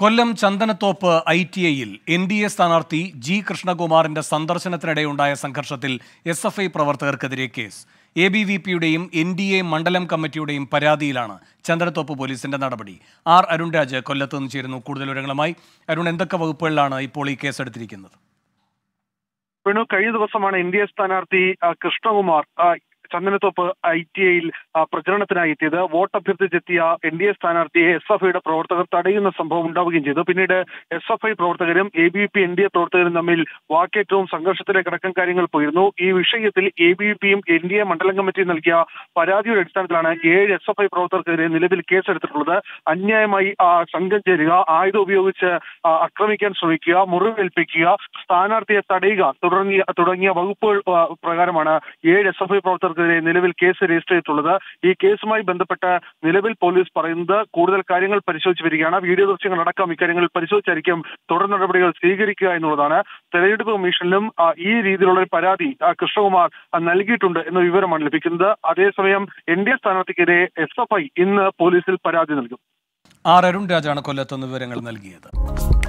Kollam Chandanathoppu I T ഐയിൽ N D A സ്ഥാനാർത്ഥി ജി കൃഷ്ണകുമാറിന്റെ സന്ദർശനത്തിനിടെയുണ്ടായ സംഘർഷത്തിൽ എസ് എഫ് ഐ പ്രവർത്തകർക്കെതിരെ കേസ് എ ബി വി പിയുടെയും എൻ ഡി എ മണ്ഡലം കമ്മിറ്റിയുടെയും പരാതിയിലാണ് ചന്ദനത്തോപ്പ് പോലീസിന്റെ നടപടി ആർ അരുൺരാജ് കൊല്ലത്ത് നിന്ന് ചേരുന്നു കൂടുതൽ വിവരങ്ങളുമായി അരുൺ എന്തൊക്കെ വകുപ്പുകളിലാണ് ഇപ്പോൾ ഈ കേസെടുത്തിരിക്കുന്നത് വേണു കഴിഞ്ഞ ദിവസമാണ് എൻ ഡി എ സ്ഥാനാർത്ഥി ആ, കൃഷ്ണകുമാർ ആ, ചന്ദനത്തോപ്പ് ഐ ടി ഐയിൽ പ്രചരണത്തിനായി എത്തിയത് വോട്ട് അഭ്യർത്ഥിച്ചെത്തിയ എൻ ഡി എ സ്ഥാനാർത്ഥിയെ എസ് എഫ് ഐയുടെ പ്രവർത്തകർ തടയുന്ന സംഭവം ഉണ്ടാവുകയും ചെയ്തു പിന്നീട് എസ് എഫ് ഐ പ്രവർത്തകരും A B P N D A പ്രവർത്തകരും തമ്മിൽ വാക്കേറ്റവും സംഘർഷത്തിലേക്ക് അടക്കം കാര്യങ്ങൾ പോയിരുന്നു ഈ വിഷയത്തിൽ എ ബി പിയും എൻ ഡി എ മണ്ഡലം കമ്മിറ്റിയും നൽകിയ പരാതിയുടെ അടിസ്ഥാനത്തിലാണ് ഏഴ് എസ് എഫ് ഐ പ്രവർത്തകർക്കെതിരെ നിലവിൽ കേസെടുത്തിട്ടുള്ളത് അന്യായമായി ആ, സംഘം ചേരുക ആയുധം ഉപയോഗിച്ച് ആ, ആക്രമിക്കാൻ ശ്രമിക്കുക മുറിവേൽപ്പിക്കുക സ്ഥാനാർത്ഥിയെ തടയുക തുടങ്ങിയ തുടങ്ങിയ വകുപ്പുകൾ ആ, പ്രകാരമാണ് ഏഴ് എസ് എഫ് ഐ പ്രവർത്തകർക്കെതിരെ നിലവിൽ കേസ് രജിസ്റ്റർ ചെയ്തിട്ടുള്ളത് ഈ കേസുമായി ബന്ധപ്പെട്ട് നിലവിൽ പോലീസ് പറയുന്നത് കൂടുതൽ കാര്യങ്ങൾ പരിശോധിച്ച് വരികയാണ് വീഡിയോ ദൃശ്യങ്ങൾ അടക്കം ഇക്കാര്യങ്ങൾ പരിശോധിച്ചായിരിക്കും തുടർ നടപടികൾ സ്വീകരിക്കുക എന്നുള്ളതാണ് തെരഞ്ഞെടുപ്പ് കമ്മീഷനിലും ആ, ഈ രീതിയിലുള്ള ഒരു പരാതി ആ, കൃഷ്ണകുമാർ ആ, നൽകിയിട്ടുണ്ട് എന്ന വിവരമാണ് ലഭിക്കുന്നത് അതേസമയം എൻ ഡി എ സ്ഥാനാർത്ഥിക്കെതിരെ എസ് എഫ് ഐ ഇന്ന് പോലീസിൽ പരാതി നൽകും ആർ അരുൺരാജാണ് കൊല്ലത്ത് നിന്ന് വിവരങ്ങൾ നൽകിയത്